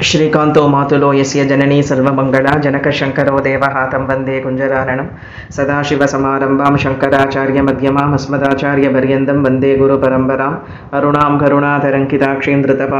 श्रीकान्तो मातुलो यस्य जननी सर्वमङ्गला जनकशङ्करो देवः तं वन्दे कुञ्जरारणं सदाशिवसमारम्भां शङ्कराचार्यमध्यमाम् अस्मदाचार्यपर्यन्तं वन्दे गुरुपरम्पराम् अरुणां करुणातरङ्किताक्षीं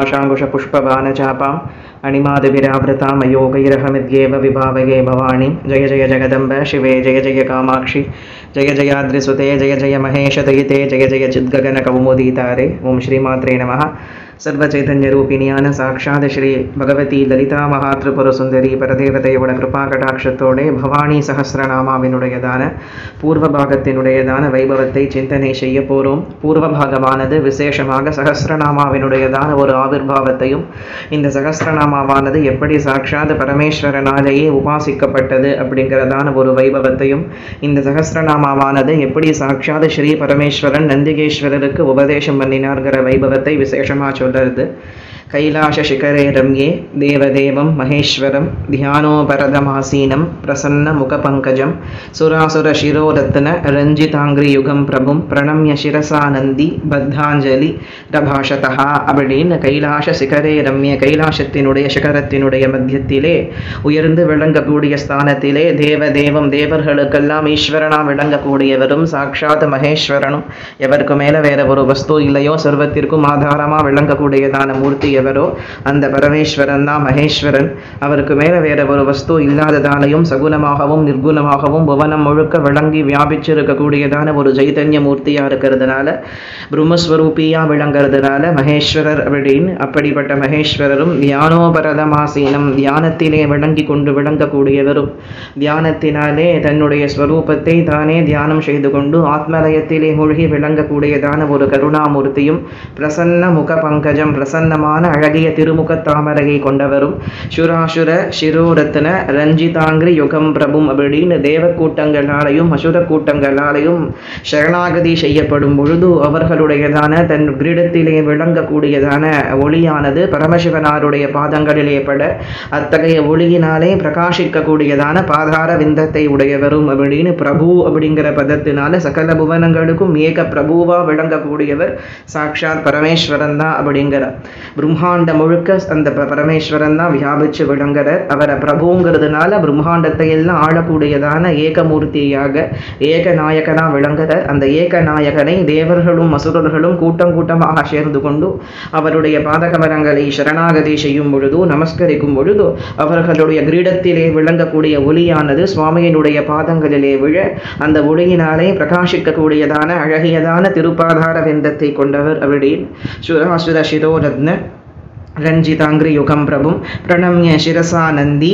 धृतपाशाङ्कुशपुष्पबाणचापाम् अणिमादिविरावृतां अयोगैरहमिद्येव विभावये भवानीं जय जय जगदम्ब शिवे जय जय कामाक्षि जय जयाद्रिसुते जय जय महेशदयिते जय जय चिद्गगनकौमुदीतारे ॐ श्रीमात्रे नमः சர்வச்சைதன்யரூபிணியான சாட்சாத் ஸ்ரீ பகவதி லலிதா மகாத்ரிபுர சுந்தரி பரதேவதையோட கிருபா கடாட்சத்தோட பவானி சஹசிரநாமாவினுடையதான பூர்வ பாகத்தினுடையதான வைபவத்தை சிந்தனை செய்ய போகிறோம் பூர்வ பாகமானது விசேஷமாக சஹசிரநாமாவினுடையதான ஒரு ஆவிர்வாவத்தையும் இந்த சஹசிரநாமாவானது எப்படி சாட்சாத் பரமேஸ்வரனாலேயே உபாசிக்கப்பட்டது அப்படிங்கிறதான ஒரு வைபவத்தையும் இந்த சஹசிரநாமாவானது எப்படி சாட்சாத் ஸ்ரீ பரமேஸ்வரன் நந்திகேஸ்வரருக்கு உபதேசம் பண்ணினார்கிற வைபவத்தை விசேஷமாக சொல்றது கைலாச சிகரே ரம்யே தேவதேவம் மகேஸ்வரம் தியானோபரதமாசீனம் பிரசன்ன முகபங்கஜம் சுராசுர சிரோரத்ன ரஞ்சிதாங்கிரி யுகம் பிரபும் பிரணம்ய சிரசா நந்தி பத்தாஞ்சலி ரபாஷதா அப்படின்னு கைலாச சிகரே ரம்ய கைலாசத்தினுடைய சிகரத்தினுடைய மத்தியத்திலே உயர்ந்து விளங்கக்கூடிய ஸ்தானத்திலே தேவதேவம் தேவர்களுக்கெல்லாம் ஈஸ்வரனா விளங்கக்கூடியவரும் சாட்சாத் மகேஸ்வரனும் எவருக்கு மேல வேற ஒரு வஸ்து இல்லையோ சர்வத்திற்கும் ஆதாரமா விளங்கக்கூடியதான மூர்த்தி எவரோ அந்த பரமேஸ்வரன் தான் மகேஸ்வரன் அவருக்கு மேல வேற ஒரு வஸ்து இல்லாததாலையும் சகுனமாகவும் நிர்குணமாகவும் புவனம் முழுக்க விளங்கி வியாபிச்சிருக்கக்கூடியதான ஒரு சைதன்ய மூர்த்தியா இருக்கிறதுனால பிரம்மஸ்வரூபியா விளங்குறதுனால மகேஸ்வரர் அப்படின்னு அப்படிப்பட்ட மகேஸ்வரரும் தியானோபரதமாசீனம் தியானத்திலே விளங்கி கொண்டு விளங்கக்கூடியவரும் தியானத்தினாலே தன்னுடைய ஸ்வரூபத்தை தானே தியானம் செய்து கொண்டு ஆத்மலயத்திலே மூழ்கி விளங்கக்கூடியதான ஒரு கருணாமூர்த்தியும் பிரசன்ன முக பங்கஜம் பிரசன்னமான அழகிய திருமுக தாமரையை கொண்டவரும் சுராசுர சிரோரத்ன ரஞ்சிதாங்கிரி யுகம் பிரபும் அப்படின்னு தேவ கூட்டங்களாலையும் அசுர கூட்டங்களாலையும் சரணாகதி செய்யப்படும் பொழுது அவர்களுடையதான தன் கிரீடத்திலே விளங்கக்கூடியதான ஒளியானது பரமசிவனாருடைய பாதங்களிலே பட அத்தகைய ஒளியினாலே பிரகாசிக்கக்கூடியதான பாதார விந்தத்தை உடையவரும் அப்படின்னு பிரபு அப்படிங்கிற பதத்தினால சகல புவனங்களுக்கும் ஏக பிரபுவா விளங்கக்கூடியவர் சாட்சாத் பரமேஸ்வரன் தான் அப்படிங்கிறார் பிரம்மாண்ட முழுக்க அந்த பரமேஸ்வரன் தான் வியாபிச்சு விளங்குறார் அவரை பிரபுங்கிறதுனால பிரம்மாண்டத்தை எல்லாம் ஆளக்கூடியதான ஏகமூர்த்தியாக ஏக நாயகனா விளங்குறார் அந்த ஏக நாயகனை தேவர்களும் அசுரர்களும் கூட்டம் கூட்டமாக சேர்ந்து கொண்டு அவருடைய பாதகமரங்களை சரணாகதி செய்யும் பொழுது நமஸ்கரிக்கும் பொழுது அவர்களுடைய கிரீடத்திலே விளங்கக்கூடிய ஒளியானது சுவாமியினுடைய பாதங்களிலே விழ அந்த ஒளியினாலே பிரகாசிக்கக்கூடியதான அழகியதான திருப்பாதார வெந்தத்தை கொண்டவர் அப்படின்னு சுராசுர சிரோரத்ன ரஞ்சிதாங்கிரி யுகம் பிரபும் பிரணம்ய சிரசா நந்தி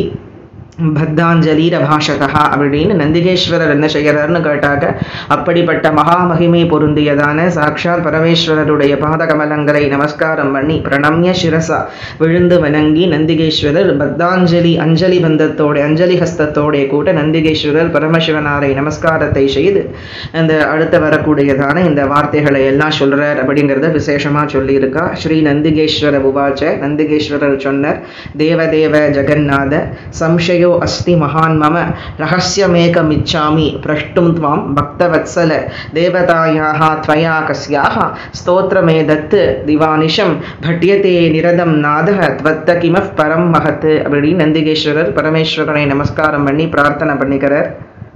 பத்தாஞ்சலி ரபாஷதா அப்படின்னு நந்திகேஸ்வரர் என்ன செய்கிறார்னு கேட்டாக்க அப்படிப்பட்ட மகா மகிமை பொருந்தியதான சாட்சாத் பரமேஸ்வரருடைய பாதகமலங்களை நமஸ்காரம் பண்ணி பிரணம்ய சிரசா விழுந்து வணங்கி நந்திகேஸ்வரர் பத்தாஞ்சலி அஞ்சலி பந்தத்தோட அஞ்சலி ஹஸ்தத்தோட கூட நந்திகேஸ்வரர் பரமசிவனாரை நமஸ்காரத்தை செய்து அந்த அடுத்து வரக்கூடியதான இந்த வார்த்தைகளை எல்லாம் சொல்றார் அப்படிங்கிறத விசேஷமா சொல்லியிருக்கா ஸ்ரீ நந்திகேஸ்வர உவாச்ச நந்திகேஸ்வரர் சொன்னார் தேவதேவ ஜெகநாத சம்சயோ अस्ति महान् मम रहस्यमेकमिच्छामि प्रष्टुं त्वां भक्तवत्सल देवतायाः त्वया कस्याः स्तोत्रमेदत् दिवानिशं भट्यते निरदं नादः त्वत्त किमः परं महत् அப்படி நந்திகேஸ்வரர் பரமேஸ்வரனை நமஸ்காரம் பண்ணி பிரார்த்தனை பண்ணிக்கிறார்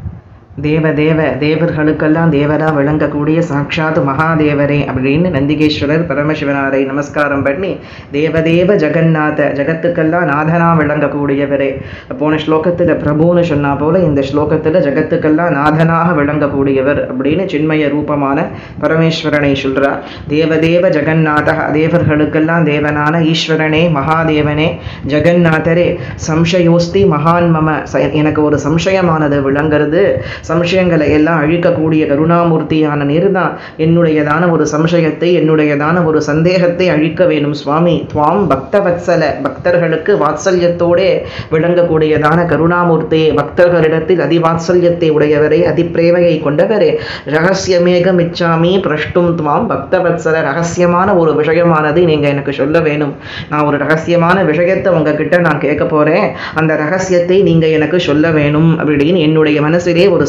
தேவ தேவ தேவர்களுக்கெல்லாம் தேவரா விளங்கக்கூடிய சாட்சாத் மகாதேவரே அப்படின்னு நந்திகேஸ்வரர் பரமசிவனாரை நமஸ்காரம் பண்ணி தேவதேவ ஜெகநாத ஜகத்துக்கெல்லாம் நாதனா விளங்கக்கூடியவரே போன ஸ்லோகத்தில் பிரபுன்னு சொன்னா போல இந்த ஸ்லோகத்தில் ஜகத்துக்கெல்லாம் நாதனாக விளங்கக்கூடியவர் அப்படின்னு சின்மய ரூபமான பரமேஸ்வரனை சொல்றார் தேவதேவ ஜெகநாத தேவர்களுக்கெல்லாம் தேவனான ஈஸ்வரனே மகாதேவனே ஜெகநாதரே சம்சயோஸ்தி மகான் மம எனக்கு ஒரு சம்சயமானது விளங்குறது சம்சயங்களை எல்லாம் அழிக்கக்கூடிய கருணாமூர்த்தியான நீர் தான் என்னுடையதான ஒரு சம்சயத்தை என்னுடையதான ஒரு சந்தேகத்தை அழிக்க வேணும் சுவாமி துவாம் பக்தவத்சல பக்தர்களுக்கு வாத்சல்யத்தோடே விளங்கக்கூடியதான கருணாமூர்த்தியே பக்தர்களிடத்தில் அதிவாத்சல்யத்தை உடையவரே அதிப்பிரேமையை கொண்டவரே ரகசியமேகம் இச்சாமி பிரஷ்டும் துவாம் பக்தவத்சல ரகசியமான ஒரு விஷயமானது நீங்க எனக்கு சொல்ல வேணும் நான் ஒரு ரகசியமான விஷயத்தை உங்ககிட்ட நான் கேட்க போறேன் அந்த ரகசியத்தை நீங்க எனக்கு சொல்ல வேணும் அப்படின்னு என்னுடைய மனசிலே ஒரு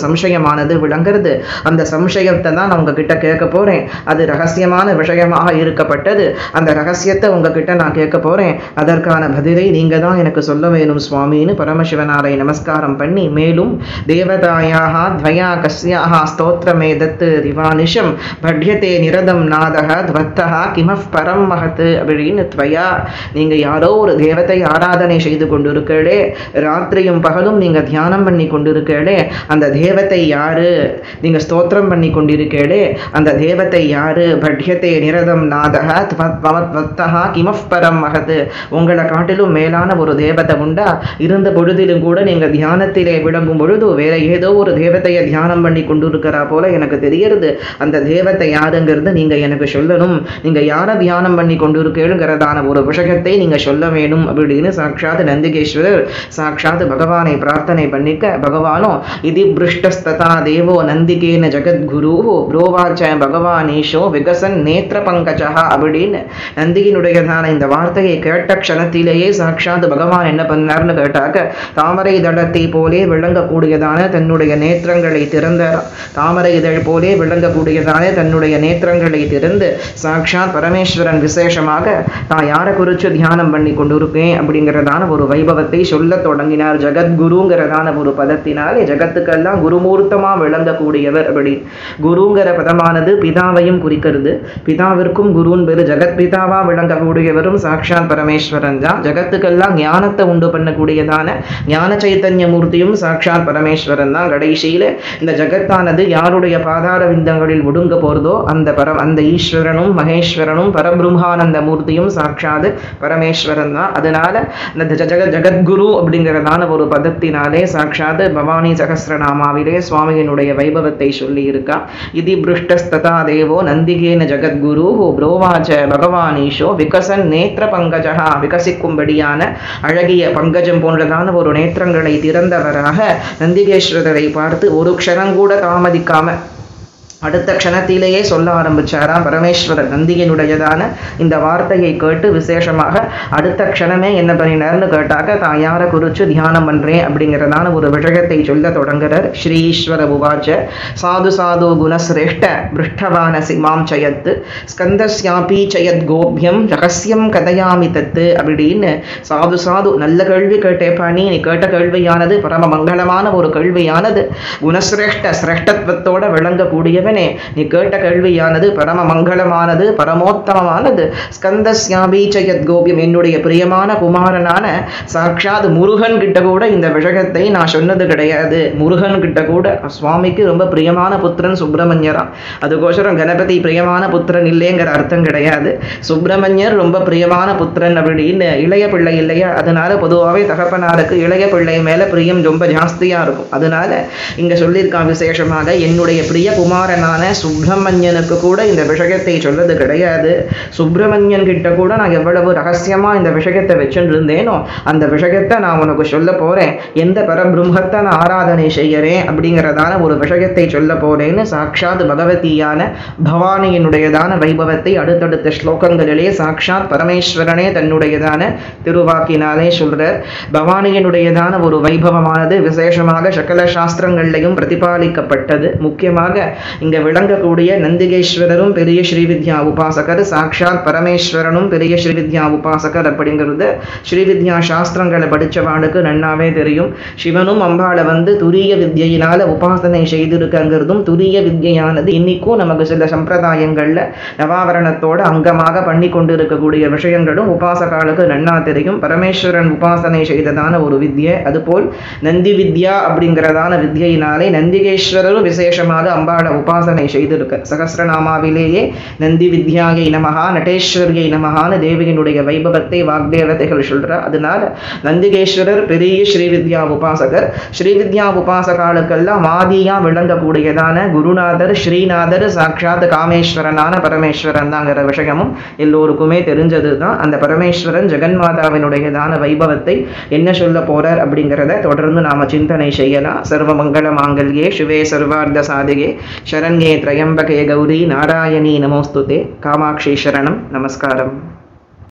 சம்சயமானது விளங்குறது அந்த சம்சயத்தை தான் நான் உங்ககிட்ட கேட்க போறேன் அது ரகசியமான விஷயமாக இருக்கப்பட்டது அந்த ரகசியத்தை உங்ககிட்ட நான் கேட்க போறேன் அதற்கான பதிலை நீங்க தான் எனக்கு சொல்ல வேணும் சுவாமின்னு பரமசிவனாரை நமஸ்காரம் பண்ணி மேலும் தேவதாயாக துவயா கஸ்யாக ஸ்தோத்திரமே தத்து திவானிஷம் பட்யத்தே நிரதம் நாதக துவத்தகா கிமஃப் பரம் மகத்து அப்படின்னு துவயா நீங்க யாரோ ஒரு தேவத்தை ஆராதனை செய்து கொண்டிருக்கே ராத்திரியும் பகலும் நீங்க தியானம் பண்ணி கொண்டிருக்கே அந்த தேவத்தை யாரு நீங்க ஸ்தோத்திரம் பண்ணி கொண்டிருக்கே அந்த தேவத்தை யாரு பட்யத்தே நிரதம் நாதக துவத்தகா கிமஃப் பரம் மகத்து உங்களை காட்டிலும் மேலான ஒரு தேவதை உண்டா இருந்த பொழுதிலும் கூட நீங்க தியானத்திலே விளங்கும் பொழுது வேற ஏதோ ஒரு தேவதையை தியானம் பண்ணி கொண்டிருக்கிறா போல எனக்கு தெரியறது அந்த தேவத்தை யாருங்கிறது நீங்க எனக்கு சொல்லணும் நீங்க யாரை தியானம் பண்ணி கொண்டிருக்கேங்கிறதான ஒரு விஷயத்தை நீங்க சொல்ல வேணும் அப்படின்னு சாட்சாத் நந்திகேஸ்வரர் சாட்சாத் பகவானை பிரார்த்தனை பண்ணிக்க பகவானும் இது பிருஷ்டஸ்ததா தேவோ நந்திகேன ஜெகத்குரு புரோவாச்ச பகவானீஷோ விகசன் நேத்திர பங்கஜா அப்படின்னு நந்திகினுடையதான இந்த வார்த்தையை கேட்ட க்ஷணத்திலேயே சாட்சாத் பகவான் என்ன பண்ணார்னு கேட்டாக்க தாமரை தடத்தை போலே விளங்கக்கூடியதான தன்னுடைய நேத்திரங்களை திறந்த தாமரை இதழ் போலே விளங்கக்கூடியதான தன்னுடைய நேத்திரங்களை திறந்து சாட்சாத் பரமேஸ்வரன் விசேஷமாக நான் யாரை குறித்து தியானம் பண்ணி கொண்டிருக்கேன் அப்படிங்கிறதான ஒரு வைபவத்தை சொல்ல தொடங்கினார் ஜெகத்குருங்கிறதான ஒரு பதத்தினாலே ஜகத்துக்கெல்லாம் குருமூர்த்தமா விளங்கக்கூடியவர் அப்படி குருங்கிற பதமானது பிதாவையும் குறிக்கிறது பிதாவிற்கும் குருன் பேரு ஜெகத் பிதாவா விளங்கக்கூடியவரும் சாட்சாத் பரமேஸ்வரன் தான் ஜகத்துக்கெல்லாம் ஞானத்தை உண்டு பண்ணக்கூடியதான ஞான சைத்தன்ய மூர்த்தியும் சாட்சாத் பரமேஸ்வரன் தான் கடைசியில இந்த ஜகத்தானது யாருடைய பாதார விந்தங்களில் ஒடுங்க போறதோ அந்த பர அந்த ஈஸ்வரனும் மகேஸ்வரனும் பரபிரம்மானந்த மூர்த்தியும் சாட்சாத் பரமேஸ்வரன் தான் அதனால இந்த ஜ- ஜெக ஜெகத்குரு அப்படிங்கிறதான ஒரு பதத்தினாலே சாட்சாத் பவானி சகசிரநாமாவிலே சுவாமியினுடைய வைபவத்தை சொல்லி இருக்கா இது பிருஷ்டஸ்ததா தேவோ நந்திகேன ஜெகத்குரு புரோவாச்ச பகவானீஷோ விகசன் நேத்திர பங்கஜா விகசிக்கும்படியான அழகிய பங்கஜம் போன்றதான ஒரு நேத்திரங்களை திறந்தவராக நந்திகேஸ்வரரை பார்த்து ஒரு க்ஷணம் கூட தாமதிக்காம அடுத்த க்ஷணத்திலேயே சொல்ல ஆரம்பிச்சாராம் பரமேஸ்வரர் நந்தியினுடையதான இந்த வார்த்தையை கேட்டு விசேஷமாக அடுத்த க்ஷணமே என்ன பண்ணினார்னு கேட்டாக்க தான் யாரை குறித்து தியானம் பண்றேன் அப்படிங்கிறதான ஒரு விஷயத்தை சொல்ல தொடங்குறார் ஸ்ரீ ஈஸ்வர உவாச்ச சாது சாது குணசிரேஷ்ட பிருஷ்டவானசி மாம் சயத் ஸ்கந்தஸ்யாபி சயத் கோபியம் ரகசியம் கதையாமி தத்து அப்படின்னு சாது சாது நல்ல கேள்வி கேட்டேப்பா நீ நீ கேட்ட கேள்வியானது பரம மங்களமான ஒரு கேள்வியானது குணசிரேஷ்ட சிரேஷ்டத்துவத்தோட விளங்கக்கூடியவனே நீ கேட்ட கேள்வியானது பரம மங்களமானது பரமோத்தமமானது ஸ்கந்தஸ்யாபி சயத் கோபியம் என்னுடைய பிரியமான குமாரனான சாட்சாத் முருகன் கிட்ட கூட இந்த விஷயத்தை நான் சொன்னது கிடையாது முருகன் கிட்ட கூட சுவாமிக்கு ரொம்ப பிரியமான புத்திரன் சுப்பிரமணியராம் அதுக்கோசரம் கணபதி பிரியமான புத்திரன் இல்லைங்கிற அர்த்தம் கிடையாது சுப்பிரமணியர் ரொம்ப பிரியமான புத்திரன் அப்படின்னு இளைய பிள்ளை இல்லையா அதனால பொதுவாகவே தகப்பனாருக்கு இளைய பிள்ளை மேல பிரியம் ரொம்ப ஜாஸ்தியா இருக்கும் அதனால இங்க சொல்லியிருக்கான் விசேஷமாக என்னுடைய பிரிய குமாரனான சுப்பிரமணியனுக்கு கூட இந்த விஷயத்தை சொல்லது கிடையாது சுப்பிரமணியன் கிட்ட கூட நான் எவ்வளவு ரகசியமா இந்த விஷயத்தை வச்சுட்டு இருந்தேனோ அந்த விஷயத்தை நான் உனக்கு சொல்ல போறேன் எந்த பரபிரம்மத்தை நான் ஆராதனை செய்யறேன் அப்படிங்கிறதான ஒரு விஷயத்தை சொல்ல போறேன்னு சாட்சாத் பகவதியான பவானியினுடையதான வைபவத்தை அடுத்தடுத்த ஸ்லோகங்களிலே சாட்சாத் பரமேஸ்வரனே தன்னுடையதான திருவாக்கினாலே சொல்றார் பவானியினுடையதான ஒரு வைபவமானது விசேஷமாக சகல சாஸ்திரங்கள்லையும் பிரதிபாலிக்கப்பட்டது முக்கியமாக இங்க விளங்கக்கூடிய நந்திகேஸ்வரரும் பெரிய ஸ்ரீவித்யா உபாசகர் சாட்சாத் பரமேஸ்வரனும் பெரிய ஸ்ரீவித்யா உபாசகர் அப்படிங்கிறது ஸ்ரீவித்யா சாஸ்திரங்களை படிச்சவாளுக்கு நன்னாவே தெரியும் சிவனும் அம்பாளை வந்து துரிய வித்யினால உபாசனை செய்திருக்கங்கிறதும் துரிய வித்யானது இன்னைக்கும் நமக்கு சில சம்பிரதாயங்கள்ல நவாவரணத்தோட அங்கமாக பண்ணி கொண்டு இருக்கக்கூடிய விஷயங்களும் உபாசகாலுக்கு நன்னா தெரியும் பரமேஸ்வரன் உபாசனை செய்ததான ஒரு வித்யை அதுபோல் நந்தி வித்யா அப்படிங்கிறதான வித்யினாலே நந்திகேஸ்வரரும் விசேஷமாக அம்பாளை உபாசனை செய்திருக்க சகசிரநாமாவிலேயே நந்தி வித்யாயை நமகா நடேஸ்வரியை நமகான தேவியினுடைய வைபவத்தை வாக்தேவதைகள் சொல்றா அதனால நந்திகேஸ்வரர் பெரிய ஸ்ரீவித்யா உபாசகர் ஸ்ரீவித்யா உபாசகாலுக்கெல்லாம் ஆதியா விளங்கக்கூடியதான குருநாதர் ஸ்ரீநாதர் சாட்சாத் காமேஸ்வரனான பரமேஸ்வரன் தாங்கிற விஷயமும் எல்லோருக்குமே தெரிஞ்சது தான் அந்த பரமேஸ்வரன் ஜெகன்மாதாவினுடையதான வைபவத்தை என்ன சொல்ல போறார் அப்படிங்கிறத தொடர்ந்து நாம சிந்தனை செய்யலாம் சர்வ மங்கள மாங்கல்யே சிவே சர்வார்த்த சாதிகே சரண்யே திரையம்பகே கௌரி நாராயணி நமோஸ்துதே காமாட்சி சரணம் நமஸ்காரம்